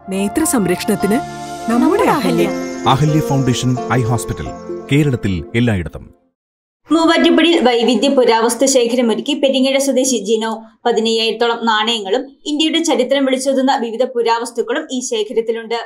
നേത്ര സംരക്ഷണത്തിന് നമ്മുടെ Ahalya Ahalya foundation eye hospital കേരളത്തിൽ എല്ലായിടത്തും മൂവാറ്റുപുഴയിൽ വൈവിധ്യ പുരാവസ്തു ശേഖരമൊരുക്കി പെരിങ്ങഴ സ്വദേശി ജിനോ പതിനയ്യായിരത്തോളം നാണയങ്ങളും ഇന്ത്യയുടെ ചരിത്രം വിളിച്ചോതുന്ന വിവിധ പുരാവസ്തുക്കളും ഈ ശേഖരത്തിലുണ്ട്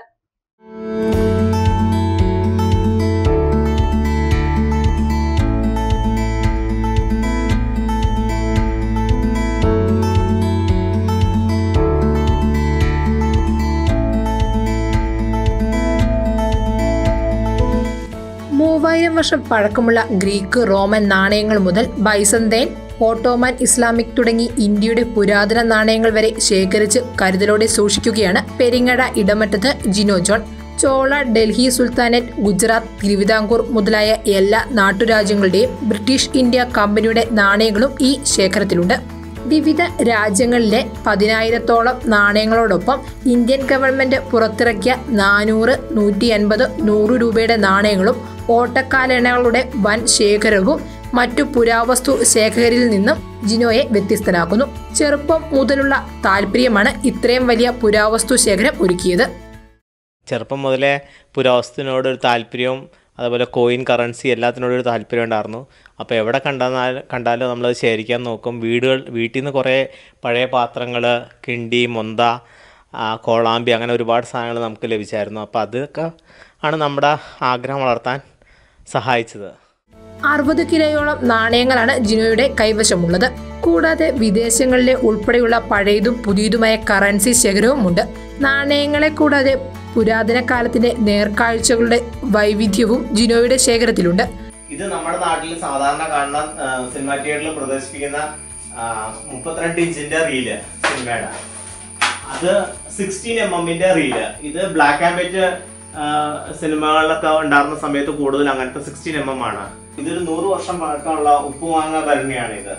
മൂവായിരം വർഷം പഴക്കമുള്ള ഗ്രീക്ക് റോമൻ നാണയങ്ങൾ മുതൽ ബൈസന്തേൻ ഓട്ടോമാൻ ഇസ്ലാമിക് തുടങ്ങി ഇന്ത്യയുടെ പുരാതന നാണയങ്ങൾ വരെ ശേഖരിച്ച് കരുതലോടെ സൂക്ഷിക്കുകയാണ് പെരിങ്ങഴ ഇടമറ്റത്ത് ജിനോ ജോൺ ചോള ഡൽഹി സുൽത്താനറ്റ് ഗുജറാത്ത് തിരുവിതാംകൂർ മുതലായ എല്ലാ നാട്ടുരാജ്യങ്ങളുടെയും ബ്രിട്ടീഷ് ഇന്ത്യ കമ്പനിയുടെ നാണയങ്ങളും ഈ ശേഖരത്തിലുണ്ട് വിവിധ രാജ്യങ്ങളിലെ പതിനായിരത്തോളം നാണയങ്ങളോടൊപ്പം ഇന്ത്യൻ ഗവൺമെന്റ് പുറത്തിറക്കിയ നാനൂറ് നൂറ്റി അൻപത് നൂറ് രൂപയുടെ നാണയങ്ങളും ഓട്ടക്കാലണകളുടെ വൻ ശേഖരവും മറ്റു പുരാവസ്തു ശേഖകരിൽ നിന്നും ജിനോയെ വ്യത്യസ്തനാക്കുന്നു ചെറുപ്പം മുതലുള്ള താല്പര്യമാണ് ഇത്രയും വലിയ പുരാവസ്തു ശേഖരം ഒരുക്കിയത് ചെറുപ്പം മുതലേ പുരാവസ്തുവിനോട് ഒരു താല്പര്യവും അതുപോലെ കോയിൻ കറൻസി എല്ലാത്തിനോടും ഒരു താല്പര്യം ഉണ്ടായിരുന്നു അപ്പോൾ എവിടെ കണ്ടാൽ കണ്ടാലും നമ്മളത് ശേഖരിക്കാൻ നോക്കും വീടുകൾ വീട്ടിൽ നിന്ന് കുറേ പഴയ പാത്രങ്ങൾ കിണ്ടി മൊന്ത ആ, കോളാമ്പി അങ്ങനെ ഒരുപാട് സാധനങ്ങൾ നമുക്ക് ലഭിച്ചായിരുന്നു അപ്പോൾ അതൊക്കെ ആണ് നമ്മുടെ ആഗ്രഹം വളർത്താൻ സഹായിച്ചത് അറുപത് കിലോയോളം നാണയങ്ങളാണ് ജിനോയുടെ കൈവശമുള്ളത് കൂടാതെ വിദേശങ്ങളിലെ ഉൾപ്പെടെയുള്ള പഴയതും പുതിയതുമായ കറൻസി ശേഖരവുമുണ്ട് നാണയങ്ങളെ കൂടാതെ പുരാതന കാലത്തിന്റെ നേർക്കാഴ്ചകളുടെ വൈവിധ്യവും ജിനോയുടെ ശേഖരത്തിലുണ്ട് ഇത് നമ്മുടെ നാട്ടിൽ സാധാരണ കാണുന്ന സിനിമ തിയേറ്ററിൽ പ്രദർശിപ്പിക്കുന്ന മുപ്പത്തിരണ്ട് ഇഞ്ചിന്റെ റീല് സിനിമയുടെ അത് സിക്സ്റ്റീൻ എം എമ്മിന്റെ റീല് ഇത് ബ്ലാക്ക് ആൻഡ് വൈറ്റ് സിനിമകളിലൊക്കെ ഉണ്ടായിരുന്ന സമയത്ത് കൂടുതൽ അങ്ങനത്തെ സിക്സ്റ്റീൻ എം എം ആണ് ഇതൊരു നൂറ് വർഷം പഴക്കമുള്ള ഉപ്പുമാങ്ങ ഭരണിയാണ് ഇത്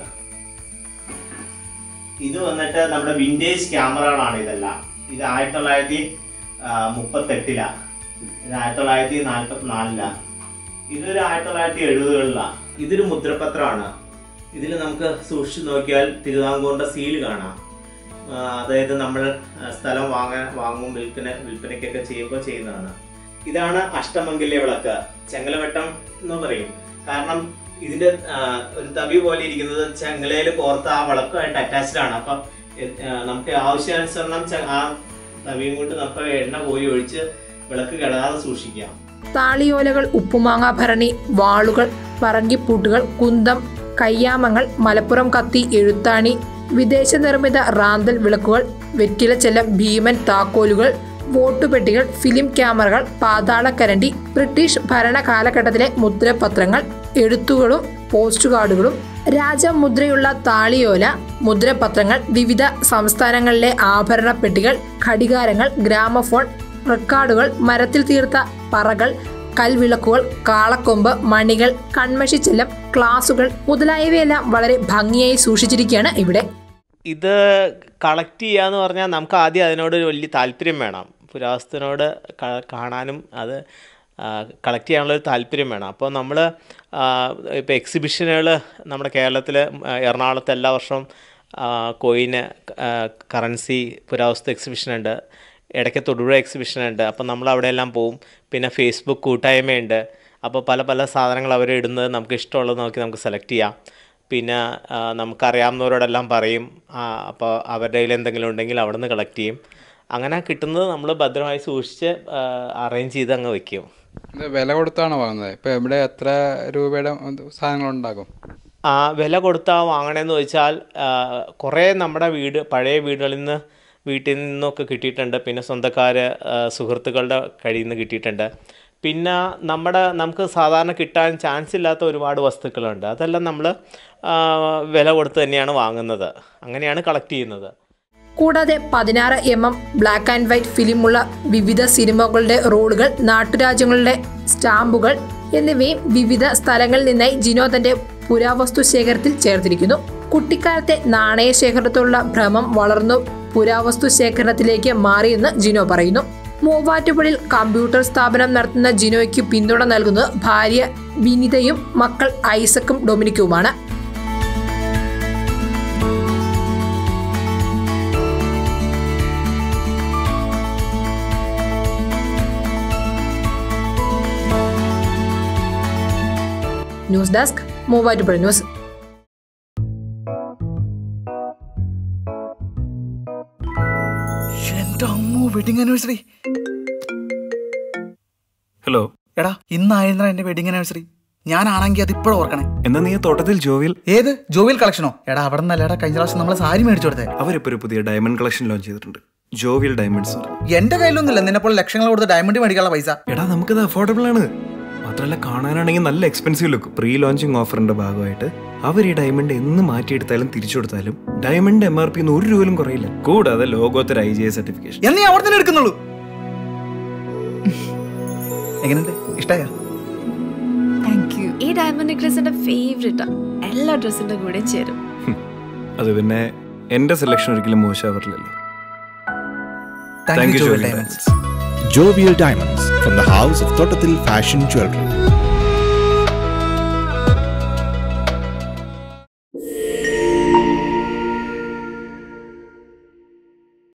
ഇത് വന്നിട്ട് നമ്മുടെ വിന്റേജ് ക്യാമറകളാണ് ഇതെല്ലാം ഇത് ആയിരത്തി തൊള്ളായിരത്തി മുപ്പത്തെട്ടിലാണ് ഇത് ആയിരത്തി തൊള്ളായിരത്തി നാൽപ്പത്തി നാലിലാണ് ഇതൊരു ആയിരത്തി തൊള്ളായിരത്തി എഴുപതുകളിലാണ് ഇതൊരു മുദ്രപത്രമാണ് ഇതിൽ നമുക്ക് സൂക്ഷിച്ചു നോക്കിയാൽ തിരുവിതാംകൂറിന്റെ സീൽ കാണാം ആ, അതായത് നമ്മൾ ആ, സ്ഥലം വാങ്ങാൻ വാങ്ങും വിൽപ്പന വിൽപ്പനയ്ക്കൊക്കെ ചെയ്യുമ്പോൾ ചെയ്യുന്നതാണ് ഇതാണ് അഷ്ടമംഗല്യ വിളക്ക് ചെങ്ങലവട്ടം എന്ന് പറയും കാരണം ഇതിന്റെ ആ, ഒരു തവി പോലെ ഇരിക്കുന്നത് ചെങ്ങലയിൽ കോർത്ത ആ വിളക്കുമായിട്ട് അറ്റാച്ച്ഡ് ആണ് അപ്പം എ- ആ, നമുക്ക് ആവശ്യാനുസരണം ചെ- ആ തവിയും കൊണ്ട് നമുക്ക് എണ്ണ പോയി ഒഴിച്ച് വിളക്ക് കെടാതെ സൂക്ഷിക്കാം താളിയോലകൾ ഉപ്പുമാങ്ങ ഭരണി വാളുകൾ പറങ്കിപ്പൂട്ടുകൾ കുന്തം കയ്യാമങ്ങൾ മലപ്പുറം കത്തി എഴുത്താണി വിദേശ നിർമ്മിത റാന്തൽ വിളക്കുകൾ വെറ്റിലച്ചെല്ലം ഭീമൻ താക്കോലുകൾ വോട്ടുപെട്ടികൾ ഫിലിം ക്യാമറകൾ പാതാളക്കരണ്ടി ബ്രിട്ടീഷ് ഭരണ കാലഘട്ടത്തിലെ മുദ്രപത്രങ്ങൾ എഴുത്തുകളും പോസ്റ്റ് കാർഡുകളും രാജമുദ്രയുള്ള താളിയോല മുദ്രപത്രങ്ങൾ വിവിധ സംസ്ഥാനങ്ങളിലെ ആഭരണ പെട്ടികൾ ഘടികാരങ്ങൾ ഗ്രാമഫോൺ റെക്കാർഡുകൾ മരത്തിൽ തീർത്ത പറകൾ കൽവിളക്കുകൾ കാളക്കൊമ്പ് മണികൾ കൺമഷിച്ചെല്ലം ക്ലാസുകൾ മുതലായവയെല്ലാം വളരെ ഭംഗിയായി സൂക്ഷിച്ചിരിക്കുകയാണ് ഇവിടെ ഇത് കളക്ട് ചെയ്യുക എന്ന് പറഞ്ഞാൽ നമുക്ക് ആദ്യം അതിനോട് ഒരു വലിയ താല്പര്യം വേണം പുരാവസ്തുവിനോട് ക- കാണാനും അത് കളക്ട് ചെയ്യാനുള്ളൊരു താല്പര്യം വേണം അപ്പോൾ നമ്മൾ ഇപ്പോൾ എക്സിബിഷനുകൾ നമ്മുടെ കേരളത്തിൽ എറണാകുളത്ത് എല്ലാ വർഷവും കോയിന് കറൻസി പുരാവസ്തു എക്സിബിഷൻ ഉണ്ട് ഇടയ്ക്ക് തൊടുപുഴ എക്സിബിഷൻ ഉണ്ട് അപ്പോൾ നമ്മൾ അവിടെയെല്ലാം പോവും പിന്നെ ഫേസ്ബുക്ക് കൂട്ടായ്മയുണ്ട് അപ്പോൾ പല പല സാധനങ്ങൾ അവർ ഇടുന്നത് നമുക്ക് ഇഷ്ടമുള്ളത് നോക്കി നമുക്ക് സെലക്ട് ചെയ്യാം പിന്നെ ആ, നമുക്കറിയാവുന്നവരോടെല്ലാം പറയും ആ, അപ്പോൾ അവരുടെ കയ്യിൽ എന്തെങ്കിലും ഉണ്ടെങ്കിൽ അവിടെ നിന്ന് കളക്ട് ചെയ്യും അങ്ങനെ കിട്ടുന്നത് നമ്മൾ ഭദ്രമായി സൂക്ഷിച്ച് അറേഞ്ച് ചെയ്ത് അങ്ങ് വെക്കും ഇത് വില കൊടുത്താണോ വാങ്ങുന്നത് ഇപ്പൊ ഇവിടെ എത്ര രൂപയുടെ സാധനങ്ങളുണ്ടാകും ആ വില കൊടുത്താൽ വാങ്ങണമെന്ന് വെച്ചാൽ ആ, കുറേ നമ്മുടെ വീട് പഴയ വീടുകളിൽ നിന്ന് വീട്ടിൽ നിന്നൊക്കെ കിട്ടിയിട്ടുണ്ട് പിന്നെ സ്വന്തക്കാർ സുഹൃത്തുക്കളുടെ കയ്യിൽ നിന്ന് കിട്ടിയിട്ടുണ്ട് പിന്നെ നമ്മുടെ നമുക്ക് സാധാരണ കിട്ടാൻ ചാൻസ് ഇല്ലാത്ത ഒരുപാട് വസ്തുക്കളുണ്ട് അതെല്ലാം നമ്മൾ വില കൊടുത്ത് തന്നെയാണ് വാങ്ങുന്നത് അങ്ങനെയാണ് കളക്ട് ചെയ്യുന്നത് കൂടാതെ പതിനാറ് M M black and white ഫിലിമുള്ള വിവിധ സിനിമകളുടെ റോളുകൾ നാട്ടുരാജ്യങ്ങളുടെ സ്റ്റാമ്പുകൾ എന്നിവയും വിവിധ സ്ഥലങ്ങളിൽ നിന്നായി ജിനോ തന്റെ പുരാവസ്തു ശേഖരത്തിൽ ചേർത്തിരിക്കുന്നു കുട്ടിക്കാലത്തെ നാണയ ശേഖരത്തോടുള്ള ഭ്രമം വളർന്നു പുരാവസ്തു ശേഖരണത്തിലേക്ക് മാറിയെന്ന് ജിനോ പറയുന്നു മൂവാറ്റുപുഴയിൽ കമ്പ്യൂട്ടർ സ്ഥാപനം നടത്തുന്ന ജിനോയ്ക്ക് പിന്തുണ നൽകുന്നത് ഭാര്യ വിനിതയും മക്കൾ ഐസക്കും ഡൊമിനിക്കുമാണ് ന്യൂസ് ഡെസ്ക് മൂവാറ്റുപുഴ ന്യൂസ് എന്റെ അമ്മു വെഡിങ് ആനിവേഴ്സറി ഹലോ എടാ ഇന്നായിരുന്ന എന്റെ വെഡിങ് ആനിവേഴ്സറി ഞാനാണെങ്കിൽ അത് ഇപ്പോഴും ഓർക്കണേ എന്നാ നീ തോട്ടത്തിൽ ജോവിൽ ഏത് ജോവിയൽ കളക്ഷനോ എടാ അവിടെ നിന്നല്ലേടാ കഴിഞ്ഞ പ്രാവശ്യം നമ്മളെ സാരി മേടിച്ചു കൊടുത്തേ അവരിപ്പോ ഒരു പുതിയ ഡയമണ്ട് കളക്ഷൻ ലോഞ്ച് ചെയ്തിട്ടുണ്ട് ജോവിയൽ ഡയമണ്ട്സ് എന്റെ കയ്യിലൊന്നുമില്ല നിന്നെപ്പോൾ ലക്ഷങ്ങൾ കൊടുത്ത് ഡയമണ്ട് മേടിക്കാനുള്ള പൈസ എടാ നമുക്കത് അഫോർഡബിൾ ആണ് മാത്രമല്ല കാണാനാണെങ്കിൽ നല്ല എക്സ്പെൻസീവ് ലുക്ക് പ്രീ ലോഞ്ചിങ് ഓഫറിന്റെ ഭാഗമായിട്ട് അവർ ഈ ഡയമണ്ട് എന്ന് മാറ്റിയെടുത്താലും തിരിച്ചു കൊടുത്താലും ഡയമണ്ട് എം ആർ പി ഒരു രൂപയിലും കുറയില്ല കൂടാതെ ലോകോത്തര ഐ ജി ഐ സർട്ടിഫിക്കേഷൻ എന്നീ അവിടെ തന്നെ എടുക്കുന്നുള്ളൂ എങ്ങനെയുണ്ട് ഇഷ്ടായ താങ്ക് യു ഈ ഡയമണ്ട് നെക്ലസ് എന്റെ ഫേവറേറ്റാ എല്ലാ ഡ്രസ്സിന്റെ കൂടെ ചേരും അത് പിന്നെ എന്റെ സെലക്ഷൻ ഒരിക്കലും മോശമാവറില്ലല്ലോ thank you Jewel Jovial Diamonds. Diamonds Jovial Diamonds from the house of Totatil Fashion Jewelry.